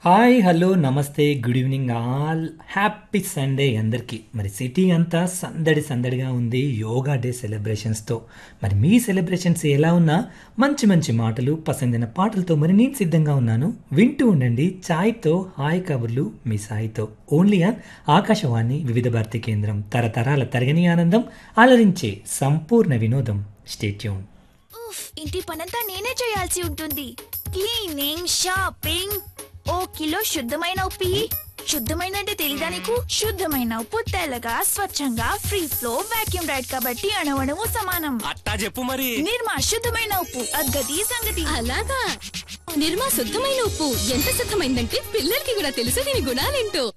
hi hello నమస్తే good evening all happy Sunday అందరికీ మరి సిటీ అంతా సందడి సందడిగా ఉంది యోగా డే సెలబ్రేషన్స్తో మరి మీ సెలబ్రేషన్స్ ఎలా ఉన్నా మంచి మంచి మాటలు పసందిన పాటలతో మరి నేను సిద్ధంగా ఉన్నాను వింటూ ఉండండి ఛాయ్తో హాయ్ కబుర్లు మీ సాయితో ఓన్లీ ఆన్ ఆకాశవాణి వివిధ భారతి కేంద్రం తరతరాల తరగని ఆనందం అలరించే సంపూర్ణ వినోదం స్టేట్యూన్ ఉఫ్ ఇంటి పనంతా నేనే చేయాల్సి ఉంటుంది క్లీనింగ్ షాపింగ్ ఓ కిలో శుద్ధమైన ఉప్పి శుద్ధమైన అంటే తెలీదా నీకు శుద్ధమైన ఉప్పు తెల్లగా స్వచ్ఛంగా ఫ్రీ ఫ్లో వాక్యూమ్ రైడ్ కాబట్టి అణవణము సమానం అట్టా చెప్పు మరి నిర్మా శుద్ధమైన ఉప్పు అద్గతి సంగతి అలాగా నిర్మా శుద్ధమైన ఉప్పు ఎంత శుద్ధమైందంటే పిల్లలకి కూడా తెలుసు దీని గుణాలేంటో